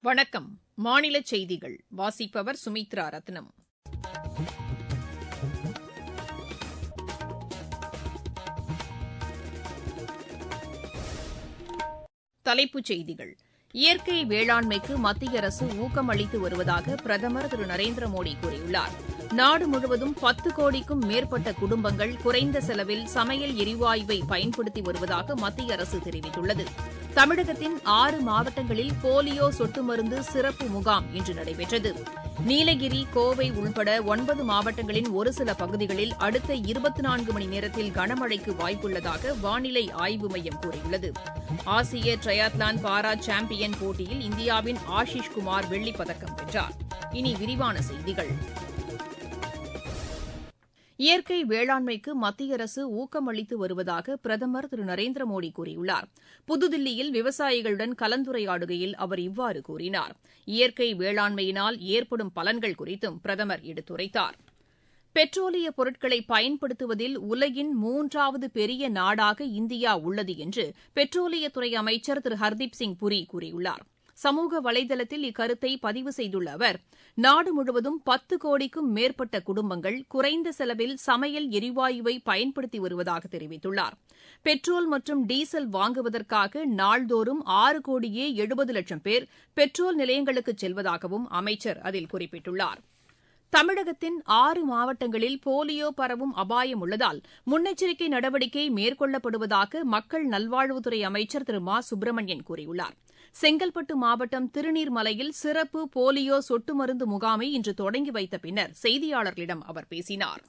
வணக்கம் மாநில செய்திகள் வாசிப்பவர் சுமித்ரா ரத்னம் தலைப்புச் செய்திகள் இயற்கை வேளாண்மைக்கு மத்திய அரசு ஊக்கம் அளித்து வருவதாக பிரதமர் திரு நரேந்திர மோடி கூறியுள்ளார் நாடு முழுவதும் பத்து கோடிக்கும் மேற்பட்ட குடும்பங்கள் குறைந்த செலவில் சமையல் எரிவாயுவை பயன்படுத்தி வருவதாக மத்திய அரசு தெரிவித்துள்ளது தமிழகத்தின் ஆறு மாவட்டங்களில் போலியோ சொட்டு மருந்து சிறப்பு முகாம் இன்று நடைபெற்றது நீலகிரி கோவை உள்பட ஒன்பது மாவட்டங்களின் ஒரு சில பகுதிகளில் அடுத்த இருபத்தி நான்கு மணி நேரத்தில் கனமழைக்கு வாய்ப்புள்ளதாக வானிலை ஆய்வு மையம் கூறியுள்ளது ஆசிய ட்ரையாத்லான் பாரா சாம்பியன் போட்டியில் இந்தியாவின் ஆஷிஷ் குமார் வெள்ளிப் பதக்கம் வென்றார் இனி விரிவான செய்திகள் இயற்கை வேளாண்மைக்கு மத்திய அரசு ஊக்கம் அளித்து வருவதாக பிரதமர் திரு நரேந்திர மோடி கூறியுள்ளார் புதுதில்லியில் விவசாயிகளுடன் கலந்துரையாடுகையில் அவர் இவ்வாறு கூறினார் இயற்கை வேளாண்மையினால் ஏற்படும் பலன்கள் குறித்தும் பிரதமர் எடுத்துரைத்தார் பெட்ரோலிய பொருட்களை பயன்படுத்துவதில் உலகின் மூன்றாவது பெரிய நாடாக இந்தியா உள்ளது என்று பெட்ரோலியத்துறை அமைச்சர் திரு ஹர்தீப் சிங் புரி கூறியுள்ளார் சமூக வலைதளத்தில் இக்கருத்தை பதிவு செய்துள்ள அவர் நாடு முழுவதும் பத்து கோடிக்கும் மேற்பட்ட குடும்பங்கள் குறைந்த செலவில் சமையல் எரிவாயுவை பயன்படுத்தி வருவதாக தெரிவித்துள்ளார் பெட்ரோல் மற்றும் டீசல் வாங்குவதற்காக நாள்தோறும் ஆறு கோடியே எழுபது லட்சம் பேர் பெட்ரோல் நிலையங்களுக்கு செல்வதாகவும் அமைச்சர் அதில் குறிப்பிட்டுள்ளார் தமிழகத்தின் ஆறு மாவட்டங்களில் போலியோ பரவும் அபாயம் உள்ளதால் முன்னெச்சரிக்கை நடவடிக்கை மேற்கொள்ளப்படுவதாக மக்கள் நல்வாழ்வுத்துறை அமைச்சர் திரு மா சுப்பிரமணியன் கூறியுள்ளார் செங்கல்பட்டு மாவட்டம் திருநீர்மலையில் சிறப்பு போலியோ சொட்டு மருந்து முகாமை இன்று தொடங்கி வைத்த பின்னர் செய்தியாளர்களிடம் அவர் பேசினார்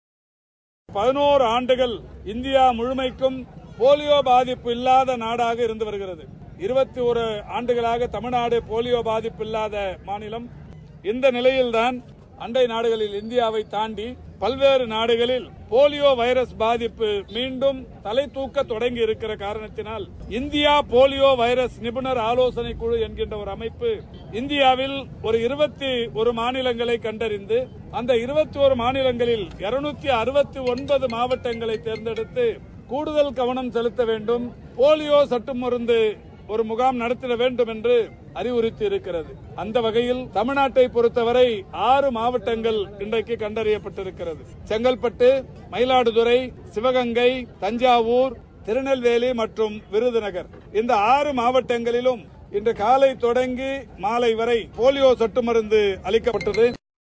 பதினோரு ஆண்டுகள் இந்தியா முழுமைக்கும் போலியோ பாதிப்பு இல்லாத நாடாக இருந்து வருகிறது இருபத்தி ஒரு ஆண்டுகளாக தமிழ்நாடு போலியோ பாதிப்பு இல்லாத மாநிலம் இந்த நிலையில்தான் அண்டை நாடுகளில் இந்தியாவை தாண்டி பல்வேறு நாடுகளில் போலியோ வைரஸ் பாதிப்பு மீண்டும் தலை தூக்க தொடங்கி இருக்கிற காரணத்தினால் இந்தியா போலியோ வைரஸ் நிபுணர் ஆலோசனை குழு என்கின்ற ஒரு அமைப்பு இந்தியாவில் ஒரு இருபத்தி ஒரு மாநிலங்களை கண்டறிந்து அந்த இருபத்தி ஒரு மாநிலங்களில் இருநூத்தி அறுபத்தி ஒன்பது மாவட்டங்களை தேர்ந்தெடுத்து கூடுதல் கவனம் செலுத்த வேண்டும் போலியோ சட்டு மருந்து ஒரு முகாம் நடத்திட வேண்டும் என்று அறிவுறுத்தி இருக்கிறது அந்த வகையில் தமிழ்நாட்டை பொறுத்தவரை ஆறு மாவட்டங்கள் இன்றைக்கு கண்டறியப்பட்டிருக்கிறது செங்கல்பட்டு மயிலாடுதுறை சிவகங்கை தஞ்சாவூர் திருநெல்வேலி மற்றும் விருதுநகர் இந்த ஆறு மாவட்டங்களிலும் இன்று காலை தொடங்கி மாலை வரை போலியோ சொட்டு மருந்து அளிக்கப்பட்டது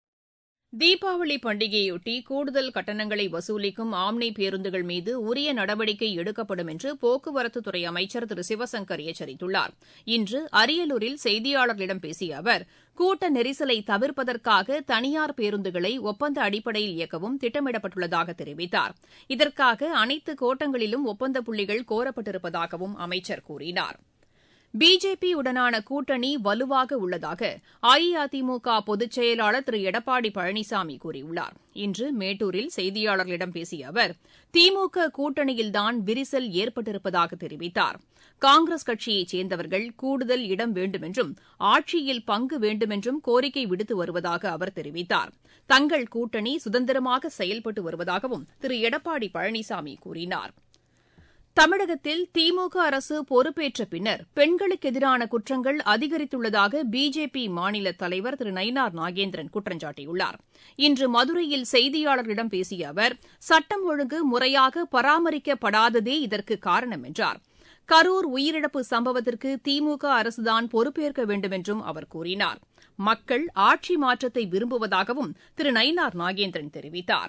தீபாவளி பண்டிகையொட்டி கூடுதல் கட்டணங்களை வசூலிக்கும் ஆம்னி பேருந்துகள் மீது உரிய நடவடிக்கை எடுக்கப்படும் என்று போக்குவரத்துத்துறை அமைச்சர் திரு சிவசங்கர் எச்சரித்துள்ளார் இன்று அரியலூரில் செய்தியாளர்களிடம் பேசிய அவர் கூட்ட நெரிசலை தவிர்ப்பதற்காக தனியார் பேருந்துகளை ஒப்பந்த அடிப்படையில் இயக்கவும் திட்டமிடப்பட்டுள்ளதாக தெரிவித்தார் இதற்காக அனைத்து கோட்டங்களிலும் ஒப்பந்த புள்ளிகள் கோரப்பட்டிருப்பதாகவும் அமைச்சர் கூறினார் பிஜேபி உடனான கூட்டணி வலுவாக உள்ளதாக அஇஅதிமுக பொதுச் செயலாளர் திரு எடப்பாடி பழனிசாமி கூறியுள்ளார் இன்று மேட்டூரில் செய்தியாளர்களிடம் பேசிய அவர் திமுக கூட்டணியில்தான் விரிசல் ஏற்பட்டிருப்பதாக தெரிவித்தார் காங்கிரஸ் கட்சியைச் சேர்ந்தவர்கள் கூடுதல் இடம் வேண்டுமென்றும் ஆட்சியில் பங்கு வேண்டுமென்றும் கோரிக்கை விடுத்து வருவதாக அவர் தெரிவித்தார் தங்கள் கூட்டணி சுதந்திரமாக செயல்பட்டு வருவதாகவும் திரு எடப்பாடி பழனிசாமி கூறினார் தமிழகத்தில் திமுக அரசு பொறுப்பேற்ற பின்னர் பெண்களுக்கு எதிரான குற்றங்கள் அதிகரித்துள்ளதாக பிஜேபி மாநில தலைவர் திரு நயினார் நாகேந்திரன் குற்றம் சாட்டியுள்ளார் இன்று மதுரையில் செய்தியாளர்களிடம் பேசிய அவர் சட்டம் ஒழுங்கு முறையாக பராமரிக்கப்படாததே இதற்கு காரணம் என்றார் கரூர் உயிரிழப்பு சம்பவத்திற்கு திமுக அரசுதான் பொறுப்பேற்க வேண்டும் என்றும் அவர் கூறினார் மக்கள் ஆட்சி மாற்றத்தை விரும்புவதாகவும் திரு நயினார் நாகேந்திரன் தெரிவித்தாா்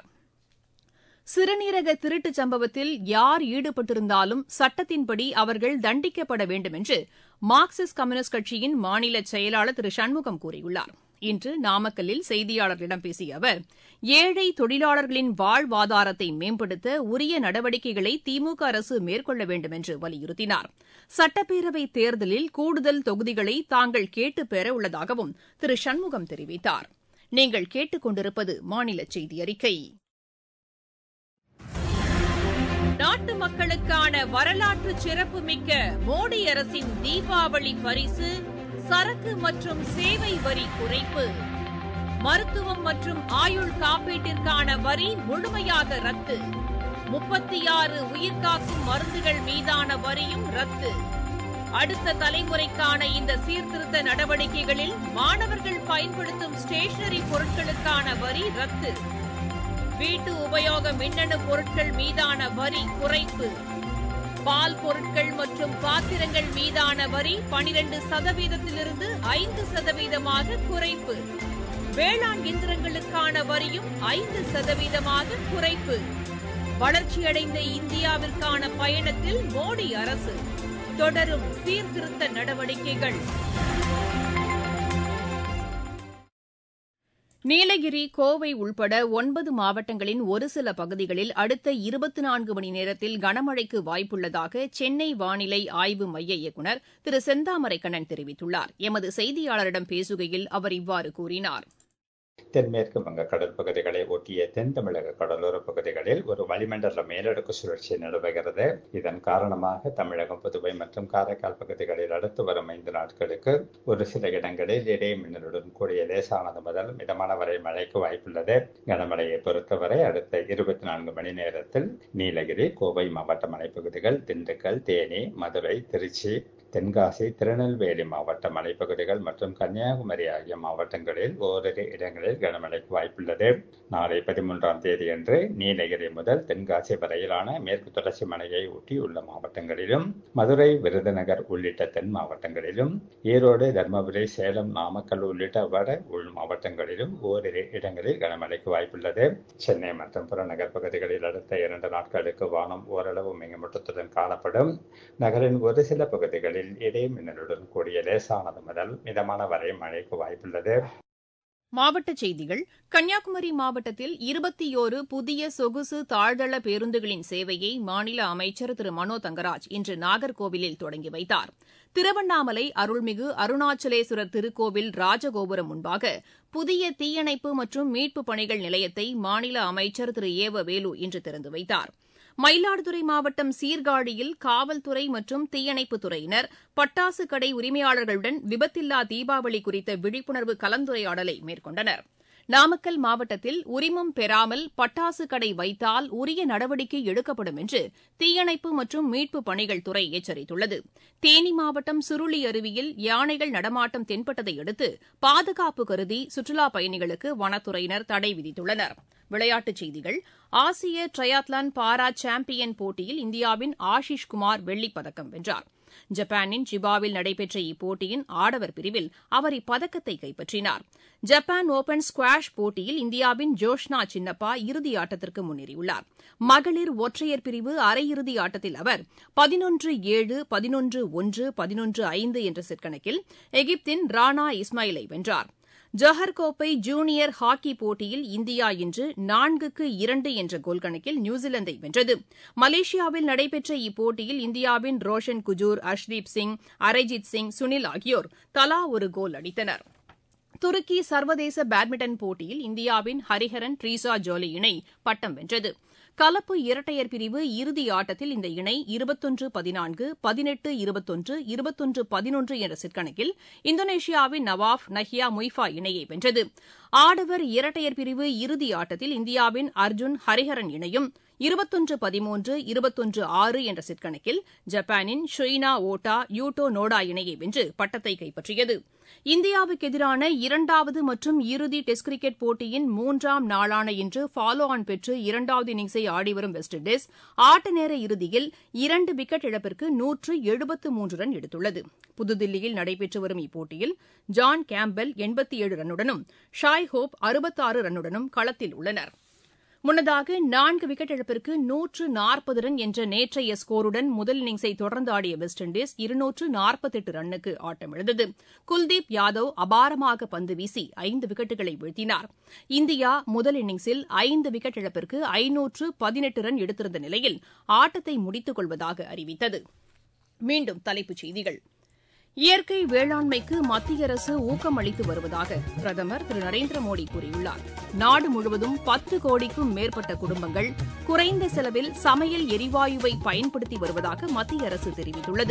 சிறுநீரக திருட்டுச் சம்பவத்தில் யார் ஈடுபட்டிருந்தாலும் சட்டத்தின்படி அவர்கள் தண்டிக்கப்பட வேண்டும் என்று மார்க்சிஸ்ட் கம்யூனிஸ்ட் கட்சியின் மாநில செயலாளர் திரு சண்முகம் கூறியுள்ளார் இன்று நாமக்கல்லில் செய்தியாளர்களிடம் பேசிய அவர் ஏழை தொழிலாளர்களின் வாழ்வாதாரத்தை மேம்படுத்த உரிய நடவடிக்கைகளை திமுக அரசு மேற்கொள்ள வேண்டும் என்று வலியுறுத்தினார் சட்டப்பேரவைத் தேர்தலில் கூடுதல் தொகுதிகளை தாங்கள் கேட்டுப் பெற உள்ளதாகவும் திரு சண்முகம் தெரிவித்தார் நீங்கள் கேட்டுக் கொண்டிருப்பது மாநில செய்தி அறிக்கை நாட்டு மக்களுக்கான வரலாற்று சிறப்புமிக்க மோடி அரசின் தீபாவளி பரிசு சரக்கு மற்றும் சேவை வரி குறைப்பு மருத்துவம் மற்றும் ஆயுள் காப்பீட்டிற்கான வரி முழுமையாக ரத்து முப்பத்தி ஆறு உயிர்காக்கும் மருந்துகள் மீதான வரியும் ரத்து அடுத்த தலைமுறைக்கான இந்த சீர்திருத்த நடவடிக்கைகளில் மாணவர்கள் பயன்படுத்தும் ஸ்டேஷனரி பொருட்களுக்கான வரி ரத்து வீட்டு உபயோக மின்னணு பொருட்கள் மீதான வரி குறைப்பு பால் பொருட்கள் மற்றும் பாத்திரங்கள் மீதான வரி பனிரண்டு சதவீதத்திலிருந்து ஐந்து சதவீதமாக குறைப்பு வேளாண் இயந்திரங்களுக்கான வரியும் ஐந்து சதவீதமாக குறைப்பு வளர்ச்சியடைந்த இந்தியாவிற்கான பயணத்தில் மோடி அரசு தொடரும் சீர்திருத்த நடவடிக்கைகள் நீலகிரி கோவை உள்பட ஒன்பது மாவட்டங்களின் ஒரு சில பகுதிகளில் அடுத்த இருபத்தி நான்கு மணி நேரத்தில் கனமழைக்கு வாய்ப்புள்ளதாக சென்னை வானிலை ஆய்வு மைய இயக்குநர் திரு செந்தாமரைக்கண்ணன் தெரிவித்துள்ளார் எமது செய்தியாளரிடம் பேசுகையில் அவர் இவ்வாறு கூறினார் தென்மேற்கு வங்க கடல் பகுதிகளை ஒட்டிய தென் தமிழக கடலோர பகுதிகளில் ஒரு வளிமண்டல மேலடுக்கு சுழற்சி நிலவுகிறது இதன் காரணமாக தமிழகம் புதுவை மற்றும் காரைக்கால் பகுதிகளில் அடுத்து வரும் ஐந்து நாட்களுக்கு ஒரு சில இடங்களில் இடையே மின்னலுடன் கூடிய லேசானது முதல் மிதமான வரை மழைக்கு வாய்ப்புள்ளது கனமழையை பொறுத்தவரை அடுத்த இருபத்தி நான்கு மணி நேரத்தில் நீலகிரி கோவை மாவட்ட மலைப்பகுதிகள் திண்டுக்கல் தேனி மதுரை திருச்சி தென்காசி திருநெல்வேலி மாவட்ட மலைப்பகுதிகள் மற்றும் கன்னியாகுமரி ஆகிய மாவட்டங்களில் ஓரிரு இடங்களில் கனமழைக்கு வாய்ப்புள்ளது நாளை பதிமூன்றாம் தேதியன்று நீலகிரி முதல் தென்காசி வரையிலான மேற்கு தொடர்ச்சி மலையை ஒட்டியுள்ள மாவட்டங்களிலும் மதுரை விருதுநகர் உள்ளிட்ட தென் மாவட்டங்களிலும் ஈரோடு தர்மபுரி சேலம் நாமக்கல் உள்ளிட்ட வட உள் மாவட்டங்களிலும் ஓரிரு இடங்களில் கனமழைக்கு வாய்ப்புள்ளது சென்னை மற்றும் புறநகர் பகுதிகளில் அடுத்த இரண்டு நாட்களுக்கு வானம் ஓரளவு மிகமூட்டத்துடன் காணப்படும் நகரின் ஒரு சில பகுதிகளில் இடையே மின்னலுடன் கூடிய லேசானது முதல் மிதமான வரை மழைக்கு வாய்ப்புள்ளது மாவட்டச் செய்திகள் கன்னியாகுமரி மாவட்டத்தில் இருபத்தியோரு புதிய சொகுசு தாழ்தள பேருந்துகளின் சேவையை மாநில அமைச்சர் திரு மனோ தங்கராஜ் இன்று நாகர்கோவிலில் தொடங்கி வைத்தார் திருவண்ணாமலை அருள்மிகு அருணாச்சலேஸ்வரர் திருக்கோவில் ராஜகோபுரம் முன்பாக புதிய தீயணைப்பு மற்றும் மீட்புப் பணிகள் நிலையத்தை மாநில அமைச்சர் திரு ஏவ வேலு இன்று திறந்து வைத்தார் மயிலாடுதுறை மாவட்டம் சீர்காழியில் காவல்துறை மற்றும் தீயணைப்புத் துறையினர் பட்டாசு கடை உரிமையாளர்களுடன் விபத்தில்லா தீபாவளி குறித்த விழிப்புணர்வு கலந்துரையாடலை மேற்கொண்டனர் நாமக்கல் மாவட்டத்தில் உரிமம் பெறாமல் பட்டாசு கடை வைத்தால் உரிய நடவடிக்கை எடுக்கப்படும் என்று தீயணைப்பு மற்றும் மீட்புப் பணிகள் துறை எச்சரித்துள்ளது தேனி மாவட்டம் சுருளி அருவியில் யானைகள் நடமாட்டம் தென்பட்டதை அடுத்து பாதுகாப்பு கருதி சுற்றுலாப் பயணிகளுக்கு வனத்துறையினர் தடை விதித்துள்ளனர் விளையாட்டுச் செய்திகள் ஆசிய ட்ரையாத்லான் பாரா சாம்பியன் போட்டியில் இந்தியாவின் ஆஷிஷ் குமார் வெள்ளிப் பதக்கம் வென்றார் ஜப்பானின் ஜிபாவில் நடைபெற்ற இப்போட்டியின் ஆடவர் பிரிவில் அவர் இப்பதக்கத்தை கைப்பற்றினார் ஜப்பான் ஒபன் ஸ்குவாஷ் போட்டியில் இந்தியாவின் ஜோஷ்னா சின்னப்பா இறுதியாட்டத்திற்கு முன்னேறியுள்ளார் மகளிர் ஒற்றையர் பிரிவு அரையிறுதி ஆட்டத்தில் அவர் பதினொன்று ஏழு பதினொன்று ஒன்று பதினொன்று ஐந்து என்ற செட் கணக்கில் எகிப்தின் ரானா இஸ்மாயிலை வென்றார் ஜோஹர் கோப்பை ஜூனியர் ஹாக்கி போட்டியில் இந்தியா இன்று நான்குக்கு இரண்டு என்ற கோல் கணக்கில் நியூசிலாந்தை வென்றது மலேசியாவில் நடைபெற்ற இப்போட்டியில் இந்தியாவின் ரோஷன் குஜூர் அர்ஷ்தீப் சிங் அரய்ஜித் சிங் சுனில் ஆகியோர் தலா ஒரு கோல் அடித்தனர் துருக்கி சர்வதேச பேட்மிண்டன் போட்டியில் இந்தியாவின் ஹரிஹரன் ட்ரீசா ஜோலி இணை பட்டம் வென்றது கலப்பு இரட்டையர் பிரிவு இறுதி ஆட்டத்தில் இந்த இணை இருபத்தொன்று பதினான்கு பதினெட்டு இருபத்தொன்று இருபத்தொன்று பதினொன்று என்ற செட் கணக்கில் இந்தோனேஷியாவின் நவாப் நஹியா முய்ஃபா இணையை வென்றது ஆடவர் இரட்டையர் பிரிவு இறுதி ஆட்டத்தில் இந்தியாவின் அர்ஜுன் ஹரிஹரன் இணையும் இருபத்தொன்று பதிமூன்று இருபத்தொன்று ஆறு என்ற செட் கணக்கில் ஜப்பானின் ஷொய்னா ஓட்டா யூட்டோ நோடா இணையை வென்று பட்டத்தை கைப்பற்றியது இந்தியாவுக்கு எதிரான இரண்டாவது மற்றும் இறுதி டெஸ்ட் கிரிக்கெட் போட்டியின் மூன்றாம் நாளான இன்று ஃபாலோ ஆன் பெற்று இரண்டாவது இன்னிங்ஸை ஆடிவரும் வெஸ்ட் இண்டீஸ் ஆட்ட நேர இறுதியில் இரண்டு விக்கெட் இழப்பிற்கு நூற்று எழுபத்து மூன்று ரன் எடுத்துள்ளது புதுதில்லியில் நடைபெற்று வரும் இப்போட்டியில் ஜான் கேம்பெல் எண்பத்தி ஏழு ரன்னுடனும் ஷாய் ஹோப் அறுபத்தாறு ரன்னுடனும் களத்தில் உள்ளனா் முன்னதாக நான்கு விக்கெட் இழப்பிற்கு நூற்று நாற்பது ரன் என்ற நேற்றைய ஸ்கோருடன் முதல் இன்னிங்ஸை தொடர்ந்து ஆடிய வெஸ்ட் இண்டீஸ் இருநூற்று நாற்பத்தெட்டு ரன்னுக்கு ஆட்டமிழந்தது குல்தீப் யாதவ் அபாரமாக பந்து வீசி ஐந்து விக்கெட்டுகளை வீழ்த்தினார் இந்தியா முதல் இன்னிங்ஸில் ஐந்து விக்கெட் இழப்பிற்கு ஐநூற்று பதினெட்டு ரன் எடுத்திருந்த நிலையில் ஆட்டத்தை முடித்துக் கொள்வதாக அறிவித்தது மீண்டும் தலைப்புச் செய்திகள் இயற்கை வேளாண்மைக்கு மத்திய அரசு ஊக்கம் அளித்து வருவதாக பிரதமர் திரு நரேந்திர மோடி கூறியுள்ளார் நாடு முழுவதும் பத்து கோடிக்கும் மேற்பட்ட குடும்பங்கள் குறைந்த செலவில் சமையல் எரிவாயுவை பயன்படுத்தி வருவதாக மத்திய அரசு தெரிவித்துள்ளது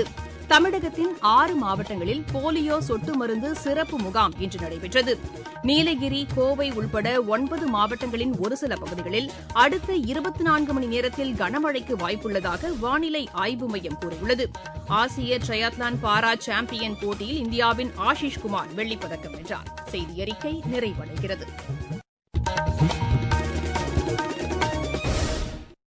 தமிழகத்தின் ஆறு மாவட்டங்களில் போலியோ சொட்டு மருந்து சிறப்பு முகாம் இன்று நடைபெற்றது நீலகிரி கோவை உள்பட ஒன்பது மாவட்டங்களின் ஒரு சில பகுதிகளில் அடுத்த இருபத்தி நான்கு மணி நேரத்தில் கனமழைக்கு வாய்ப்புள்ளதாக வானிலை ஆய்வு மையம் கூறியுள்ளது ஆசிய ட்ரையாத்லான் பாரா சாம்பியன் போட்டியில் இந்தியாவின் ஆஷிஷ் குமார் வெள்ளிப்பதக்கம் வென்றார் செய்தி அறிக்கை நிறைவடைகிறது